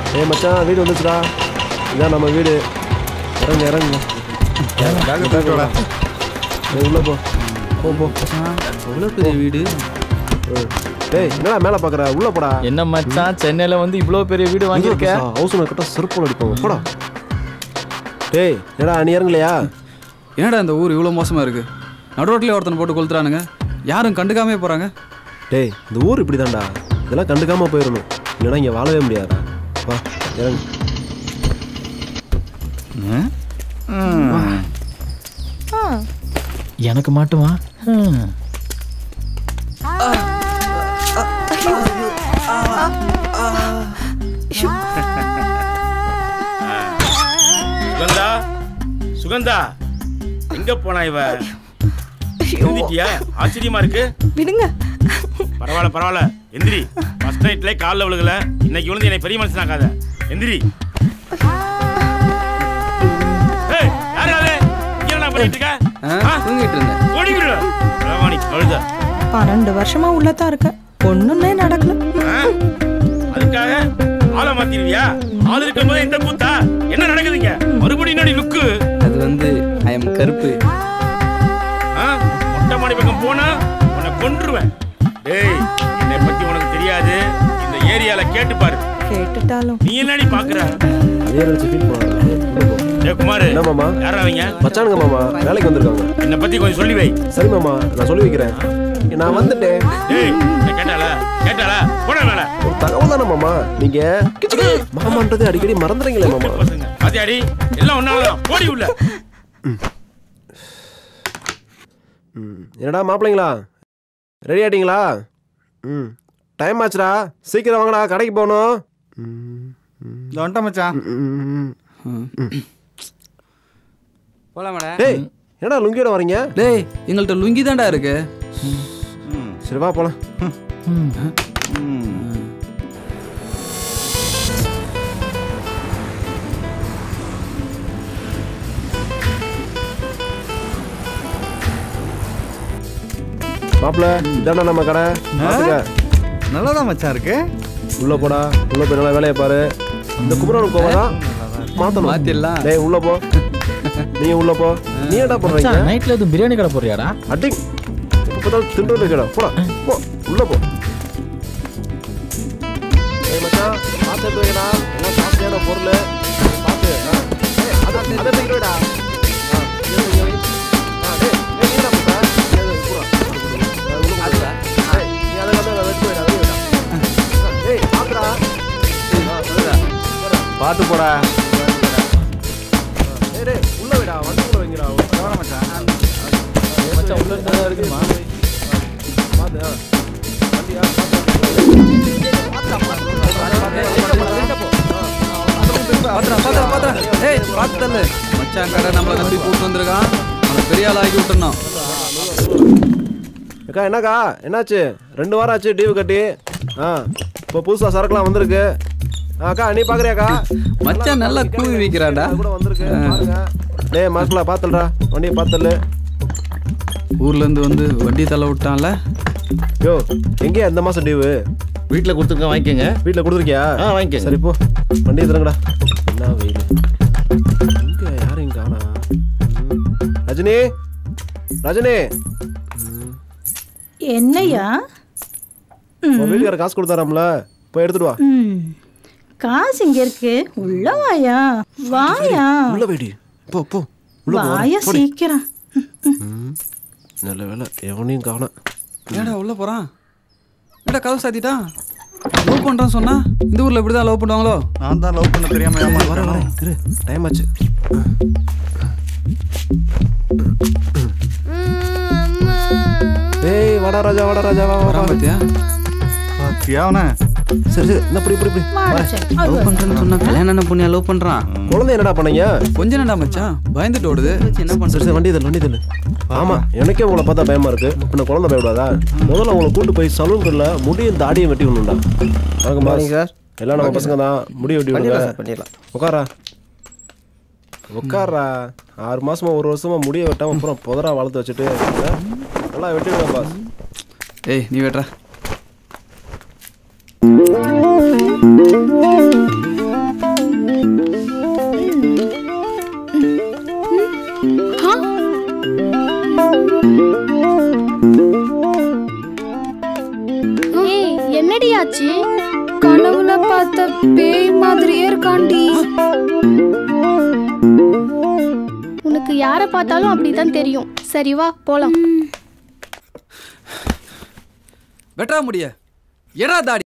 ஏய் மச்சான் வீடு வந்துச்சுடா இதான் நம்ம வீடு இறங்கு இறங்கு ஏய், உள்ள போ போ போ எவ்வளோ பெரிய வீடு ம். டேய் என்னடா மேலே பார்க்குற உள்ள போடா என்ன மச்சான் சென்னையில வந்து இவ்வளோ பெரிய வீடு வாங்கியிருக்க ஹவுஸ் ஓனர் கிட்ட செருப்பு அடிப்பாங்க போடா டேய் என்னடா நீ இறங்கலையா என்னடா இந்த ஊர் இவ்வளோ மோசமாக இருக்கு நடு ரோட்லயே ஒருத்தனை போட்டு கொளுத்துறானுங்க யாரும் கண்டுக்காமே போகிறாங்க டேய் இந்த ஊர் இப்படி தான்டா இதெல்லாம் கண்டுக்காம போயிடணும் இல்லைன்னா இங்கே வாழவே முடியாதா வா இறங்கு எனக்கு மாட்டுமா ஹம். சுகந்தா சுகந்தா எங்க போனா இவ எழுந்திட்டியா ஆச்சரியமா இருக்கு விடுங்க பரவாயில்ல பரவாயில்ல எந்திரி ஃபர்ஸ்ட் நைட்ல காலில் விழுகல இன்னைக்கு விழுந்து என்னை பெரிய மனுஷனாக்காத எந்திரி ஏய், யாரு அது? இங்க என்ன பண்ணிட்டு இருக்க? ஆ? தூங்கிட்டு இருந்தேன் ஓடிக்கிடு. களவாணி, கழுத. பன்னெண்டு வருஷமா உள்ளதான் இருக்கேன் ஒண்ணுமே நடக்கல ஆ? அதுக்காக ஆளை மாத்திருவியா ஆள் இருக்கும்போது இந்த கூத்தா என்ன நடக்குதுங்க மறுபடியும் என்னடி லுக்கு அது வந்து ஐ எம் கருப்பு ஆ? மொட்டை மாடி பக்கம் போனா உன்னை கொன்றுவேன் டேய் என்னை பத்தி உனக்கு தெரியாது இந்த ஏரியால கேட்டு பாரு கேட்டுட்டாலும் நீ என்னடி பாக்குற அதே நினச்சி ஃபீல் பண்ணாத உள்ள போ டேய் குமாரு என்ன மாமா? யாரா அவங்க மச்சானுங்க மாமா வேலைக்கு வந்திருக்காங்க என்னை பத்தி கொஞ்சம் சொல்லி வை சரி மாமா நான் சொல்லி வைக்கிறேன் நான் வந்துட்டேன் டேய் என்னை கேட்டால கேட்டால போட மேல ஒரு தகவல் தானே மாமா நீங்க மாமான்றது அடிக்கடி மறந்துறீங்களே மாமா பசங்க பாத்தியாடி எல்லாம் ஒன்னாலதான் போடி உள்ள ம். என்னடா மாப்பிள்ளைங்களா ரெடி ஆயிட்டீங்களா ம் டைம் ஆச்சுடா சீக்கிரம் வாங்கடா கடைக்கு போகணும் ம், இந்த வந்துட்டேன் மச்சான் ம், ம். போலாமாடா டேய் என்னடா லுங்கியோட வரீங்க டேய் எங்கள்கிட்ட லுங்கி தான்டா இருக்கு சரி வா போலாம் மாப்பிள்ள இதாண்டா நம்ம கடை பார்த்துக்க நல்லா தான் மச்சான் இருக்கு உள்ள போடா உள்ள போய் நல்லா வேலையை பாரு இந்த குமரன் கோவம் மாத்தணும் மாத்திடலாம். டேய் உள்ள போ நீ உள்ள போ நீ என்ன பண்றீங்க மச்சான் நைட்ல எதுவும் பிரியாணி கடை போறியாடா அடி எப்ப பார்த்தாலும் திண்டு இருக்கடா போடா போ உள்ள போ ஏய் மச்சான் பார்த்து எடுத்து வைக்கடா எல்லாம் காஸ்ட்லியான பொருள் பார்த்து ஆ. ஏய், அதை அதை தூக்கிட்டு வைடா ஆ, இதை தூக்கி வை. ஆ, டேய், டேய், நீ என்ன பண்ற? ஏய், இது பூரா. ஆ, உள்ள போ. ஏய், நீ அதை வந்து அதை எடுத்து வைடா, அதை வைடா. ஆ, டேய், பாத்துடா. ஆ, சொல்லுடா. போடா. பார்த்து போடா டேய், டேய், உள்ள வைடா வண்டிக்குள்ள வைங்கடா மச்சான் மச்சான் உள்ள இருந்தா இருக்குமா பாத்து ஆ. வண்டியா பாத்து பாத்துறா பாத்துறா பாத்துறா ஏய் பார்த்து தள்ளு மச்சான் கடை நம்மளை நம்பி கூட்டு வந்திருக்கான் அவனை பெரிய ஆள் ஆக்கி விட்டுறணும் அக்கா என்னக்கா என்னாச்சு ரெண்டு வாரம் ஆச்சு டிவி கட்டி ஆ இப்போ புதுசாக சரக்குலாம் வந்திருக்கு ஆ, அக்கா நீ பார்க்குறியாக்கா மச்சான் நல்லா கூவி வைக்கிறான்டா. கூட வந்திருக்கு பாருங்க டேய் மார்க்கலா பார்த்துடுறா வண்டியை பார்த்துடல ஊர்ல இருந்து வந்து வண்டி தள்ள விட்டான்ல யோ எங்கேயா இந்த மாதம் டிவு வீட்டில் கொடுத்துருங்க வாங்கிக்கோங்க வீட்டில் கொடுத்துருக்கியா ஆ, வாங்கிக்கங்க. சரி போ வண்டியை தரங்கடா என்ன வெயில் எங்கே யாரையும் காணா ம். ரஜினி ரஜினி என்னையா உன் வீட்டுக்கார காசு கொடுத்தாராம்ல போய் எடுத்துட்டு வா ம் காசு இங்க இருக்கு உள்ள வாயா வாயா உள்ள வெடி போ போ உள்ள போ, வாயா போடி. சீக்கிரம் ம். நல்ல வேலை எவனையும் காணோம் ஏடா உள்ள போறான் ஏடா கதவு சாத்திட்டான் லவ் பண்றான்னு சொன்னா இந்த ஊர்ல இப்படிதான் லவ் பண்ணுவாங்களோ நான் தான் லவ் பண்ண தெரியாம வர வர ஏமாறேன் இரு டைம் ஆச்சு ஏய் வாடா ராஜா வாடா ராஜா வா வா, வா வரான் பாத்தியா பாத்தியா அவனை சரி சரி இந்த புடி புடி புடி வாடா சரி. லவ் பண்றேன்னு சொன்னா கல்யாணம் என்ன பொண்ணியா லவ் பண்றான் குழந்தை என்னடா பண்ணீங்க கொஞ்ச நேரம்டா மச்சான் பயந்துட்டு ஓடுது என்ன சரி பண்றது சரி வண்டி தள்ளு வண்டி தள்ளு ஆமா எனக்கே உங்களை பார்த்தா பயமா இருக்கு பின்ன குழந்தை பயப்படாதா முதல்ல உங்களை கூட்டு போய் சலூன்கள்ல முடியும் தாடியும் வெட்டி விடணும்டா வணக்கம் பாருங்க சார் எல்லாம் நம்ம பசங்க தான் முடி வெட்டி விடுங்க பண்ணிடலாம் உட்காரா உட்காரா ஆறு மாசமா ஒரு வருஷமா முடிய வெட்டாம அப்புறம் புதரா வளர்த்து வச்சுட்டு ஆ? நல்லா வெட்டி விடுங்க பாஸ் ஏய் நீ வெட்றா டேய் என்னடி ஆச்சு கனவுல பார்த்த பேய் மாதிரியே இருக்காண்டி உனக்கு யாரை பார்த்தாலும் அப்படிதான் தெரியும் சரி வா போலாம் வெட்டா முடிய எடா தாடி